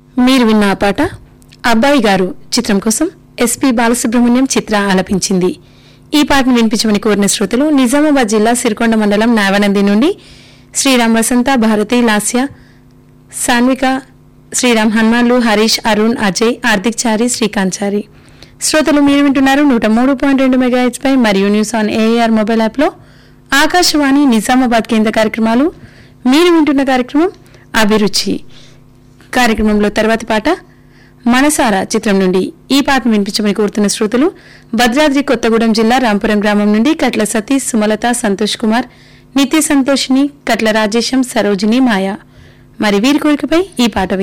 మీరు విన్న ఆ పాట అబ్బాయి గారు చిత్రం కోసం ఎస్పి బాలసుబ్రహ్మణ్యం చిత్ర ఆలపించింది ఈ పాటను వినిపించమని కోరిన శ్రోతలు నిజామాబాద్ జిల్లా సిరికొండ మండలం నావనంది నుండి శ్రీరామ్ వసంత భారతి లాస్య సాన్విక శ్రీరామ్ హనుమాన్లు హరీష్ అరుణ్ అజయ్ హార్దిక్ చారి శ్రీకాంత్ చారి శ్రోతలు మీరు వింటున్నారు నూట మూడు పాయింట్ రెండు మెగాహెచ్ పై మరియు న్యూస్ ఆన్ ఏఆర్ మొబైల్ యాప్లో ఆకాశవాణి నిజామాబాద్ కేంద్ర కార్యక్రమాలు మీరు వింటున్న కార్యక్రమం అభిరుచి కార్యక్రమంలో తర్వాతి పాట మనసారా చిత్రం నుండి ఈ పాటను వినిపించమని కోరుతున్న శ్రోతలు భద్రాద్రి కొత్తగూడెం జిల్లా రాంపురం గ్రామం నుండి కట్ల సతీష్ సుమలత సంతోష్ కుమార్ నిత్య సంతోషిని కట్ల రాజేశం సరోజిని మాయ మరి వీరి కోరికపై ఈ పాట